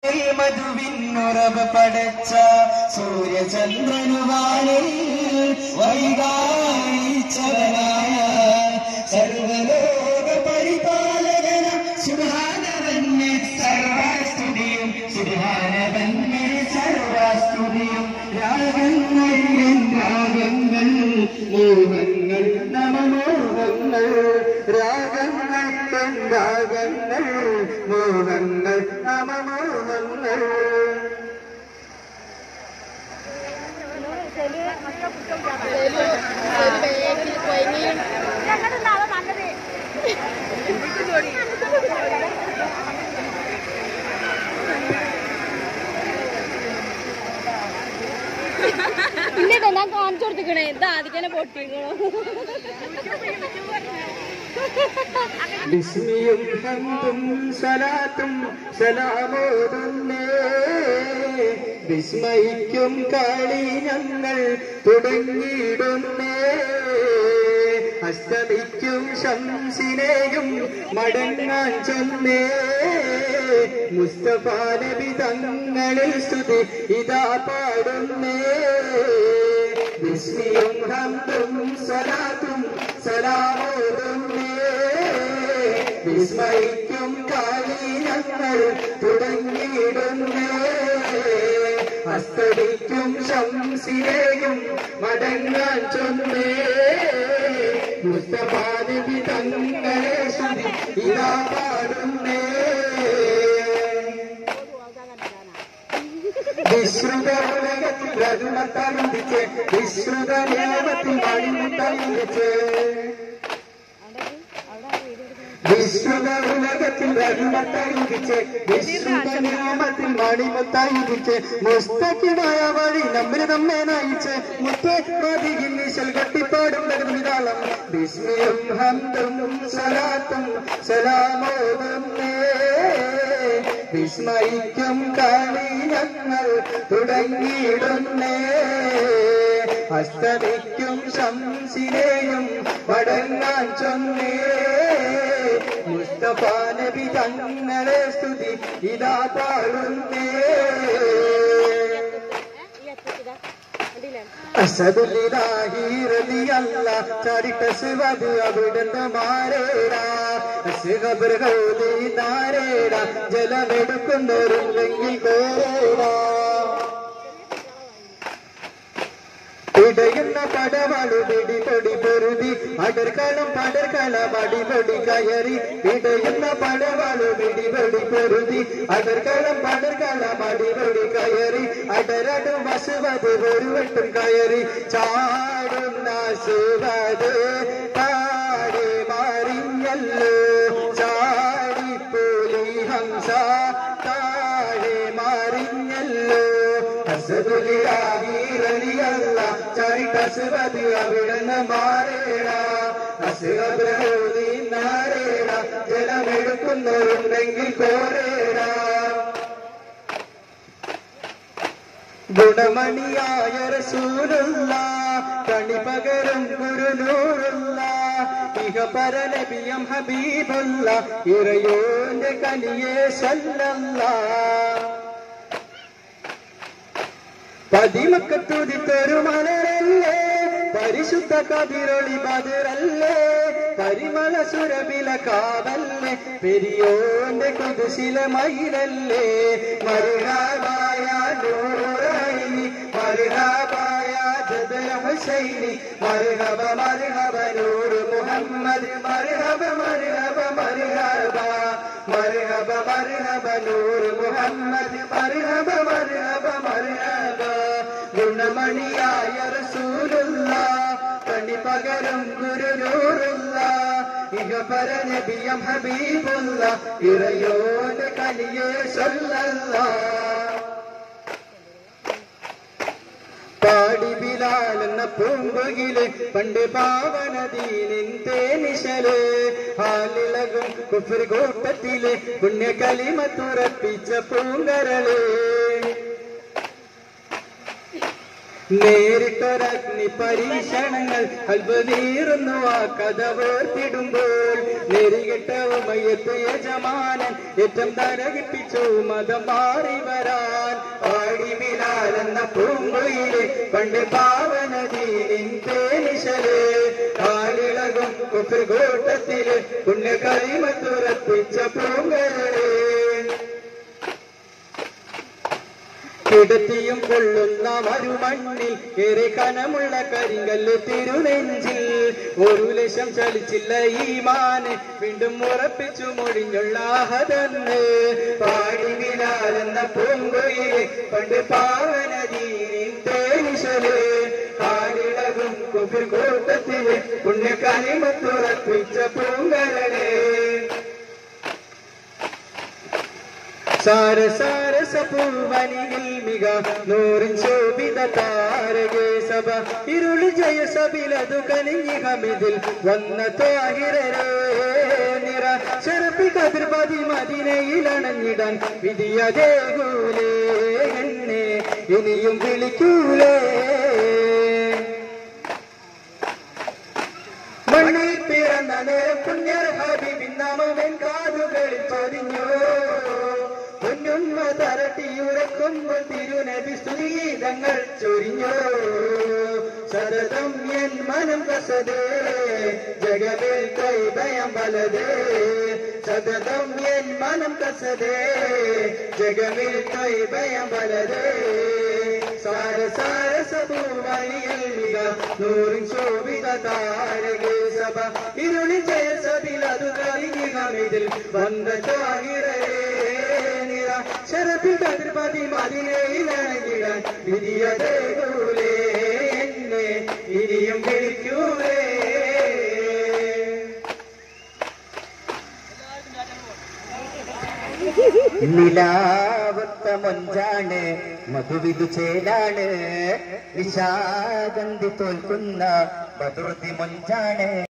മധുവിന്നുറവ് പടച്ച സൂര്യചന്ദ്രനുവാനിൽ വൈകാരിച്ചവനായ സർവലോക പരിപാലകന സുധാനവന് സർവസ്തുതിയും സുധാനവന് സർവസ്തുതിയും രാഗങ്ങൾ എൻ രാഗങ്ങൾ മോഹങ്ങൾ നവമോഹങ്ങൾ രാഗങ്ങൾ എൻ രാഗങ്ങൾ മോഹങ്ങൾ നവമോഹങ്ങൾ ഇല്ലേട്ടോ ഞാൻ കാണിച്ചു കൊടുത്തിക്കണേ എന്താ ആദ്യം പൊട്ടിക്കണോ ബിസ്മിയും ഹംദും സലാത്തും സലാമോതുന്നേ വിസ്മയിക്കും കളി ഞങ്ങൾ തുടങ്ങിയിടുന്നേ അസ്തമിക്കും ശംസിനെയും മടങ്ങാൻ ചെന്നേ മുസ്തഫ നബി തങ്ങളിൽ സ്തുതി ഇതാ പാടുന്നേ വിസ്മിയും ഹംദും സലാത്തും സലാമോതുന്നേ വിസ്മയിക്കും കാലി ഞങ്ങൾ തുടങ്ങിയിടുന്നേ അസ്തടിക്കും ശംസിനെയും മടങ്ങാൻ ചൊന്നേ മുസ്തഫ നബി തങ്ങളെ സ്തുതി ഇതാ പാടുന്നേ വിശ്രുത ഉലകത്തിൽ രഘുമത്താലിന്തിച്ച് വിശ്രുത നിയമത്തിൽ മണിമുത്താലിന്തിച്ച് വിശ്രുത ഉലകത്തിൽ രഘുമത്താലിന്തിച്ച് വിശ്രുത നിയമത്തിൽ മണിമുത്താലിന്തിച്ച് മുസ്തക്കിമായ വഴി നമ്മിന് നമ്മെ നയിച്ച് മുത്തേ മതിയിൽ നിശൽ കട്ടിപ്പാടും വിതാളം വിസ്മയും ഹന്തും സലാത്തും സലാമോദമ്മേ വിസ്മയിക്കും കളി ഞങ്ങൾ തുടങ്ങിയിടുന്നേ അസ്തമിക്കും ശംസിനെയും മടങ്ങാൻ ചൊന്നേ മുസ്തഫ നബി തങ്ങളെ സ്തുതി ഇതാ പാടുന്നേ അസദുലിലാഹി റളിയല്ല ചരിട്ടസുവത് അവിടുന്ന് മാറേടാ അസുഖബൃഹോദി നാരേടാ ജലമെടുക്കുന്നവരുണ്ടെങ്കിൽ കോരേടാ ഇടയുന്ന പടവാളു പിടി പൊടി പൊരുതി അടർക്കളം പടർക്കളം അടിപൊടി കയറി ഇടയുന്ന പടവാളു പിടി പൊടി പൊരുതി അടർക്കളം പടർക്കളം അടിപൊടി കയറി അടരടും വസുവത് ഒരു വട്ടം കയറി ചാടുന്ന സുവത് താടി മാറിഞ്ഞല്ലോ ചാടിപ്പോലി ഹംസ താഴെ മാറിഞ്ഞല്ലോ അസദുലിയാകിരളിയല്ല ചരിട്ടസുവതി അവിടുന്ന് മാറേട അസുഖബ്രഹോദി നാരേട ജലമെടുക്കുന്നവരുണ്ടെങ്കിൽ കോരേട ഗുണമണിയായ റസൂലുള്ള കണി പകരം ഗുരുനൂറുള്ള ഇഹ പരലബിയം ഹബീബുള്ള ഇറയോന്റെ കനിയെ സല്ലല്ല പതിമക്കത്തുതിത്തൊരു മലരല്ലേ പരിശുദ്ധ കതിരൊളി ബദറല്ലേ പരിമള സുരബില കാവല്ലേ പെരിയോന്റെ കുതിശില മയിലല്ലേ മരുഹാബായ നൂറൈനി മരുഹാബായ ജദൽ ഹുസൈനി മർഹബ മർഹബ നൂർ മുഹമ്മദ് മർഹബ മർഹബ മർഹബ മർഹബ മർഹബ നൂർ മുഹമ്മദ് മർഹബ മർഹബ മർഹബ ഗുണമണിയായ റസൂലുള്ള കണി പകരം ഗുരുനൂറുള്ള ഇഹ പരനബിയം ഹബീബുള്ള ഇറയോന്റെ കനിയെ സല്ലല്ല പാടി ബിലാലെന്ന പൂമ്പുകില് പണ്ട് പാവനദീനിൻ തേനിശല് ഹാലിളകും കുഫർ കൂട്ടത്തില് പുണ്യ കലിമ തുറപ്പിച്ച പൂങ്കരള് നേരിട്ടൊരഗ്നി പരീക്ഷണങ്ങൾ അത്ഭുതീറുന്നു ആ കഥ വേർത്തിടുമ്പോൾ നെറികെട്ട ഉമയത്ത് യജമാനൻ ഏറ്റം തരകിപ്പിച്ചു മതം മാറി വരാൻ പാടിമിലാലെന്ന പൂങ്കുയില് പണ്ട് പാവനദീനിൻ തേനിശല് കാലിളകും കുഫിർകൂട്ടത്തില് പുണ്യകരിമത്തുറപ്പിച്ച പൂങ്കരളേ കിടത്തിയും കൊള്ളുന്ന മരുമണ്ണിൽ ഏറെ കനമുള്ള കരിങ്കല്ല് തിരുനെഞ്ചിൽ ഒരു ലക്ഷം ചലിച്ചില്ല ഈ മാന് വീണ്ടും ഉറപ്പിച്ചു മൊഴിഞ്ഞുള്ള ആഹതെന്ന് പാടിമിലാലെന്ന പൂങ്കുയില് പണ്ട് പാവനദീനിൻ തേനിശല് കാലിളകും കുഫിർ കൂട്ടത്തില് പുണ്യകരിമത്തുറപ്പിച്ച പൂങ്കരളേ സാര സാരസ പൂവനിയിൽ മിക നൂറിൻ ശോഭിത താരകേ സഭ ഇരുളി ജയ സബിലതു കനിഞ്ഞി ഹമിതിൽ വന്ന താഹിരരേ നിറ ചെറുപ്പി കതിർപതി മദിനയിലണഞ്ഞിടാൻ വിധിയതേകൂലേ എന്നെ ഇനിയും വിളിക്കൂലേ മണ്ണിൽ പിറന്ന നേരം പുണ്യർ ഹബീബിൻ നാമവൻ കാതുകളിൽ പതിഞ്ഞു പൊന്നുന്മ തരട്ടിയുറക്കുമ്പോൾ തിരുനബി സ്തുതിഗീതങ്ങൾ ചൊരിഞ്ഞു സതതം എൻ മനം കസതേ ജഗവിൽ കൈഭയം വലതേ സതതം എൻ മനം കസതേ ജഗവിൽ കൈഭയം വലതേ സാര സാര സഭൂവനിയിൽ മിക നൂറിൻ ശോഭിത താരകേ സഭ ഇരുളി ജയ സബിൽ അത് കളിഞ്ഞ ഹമിതിൽ വന്ന താഹിരേ നിറ ശരത്തിൽ കതിർപതി മതിലയിലണങ്ങിടാൻ വിധിയതേകൂലേ എന്നെ ഇനിയും വിളിക്കൂലേ നിലാവത്ത മൊഞ്ചാണ് മധുവിധു ചേലാണ് നിശാഗന്ധി തോൽക്കുന്ന ബദുർതി മൊഞ്ചാണ്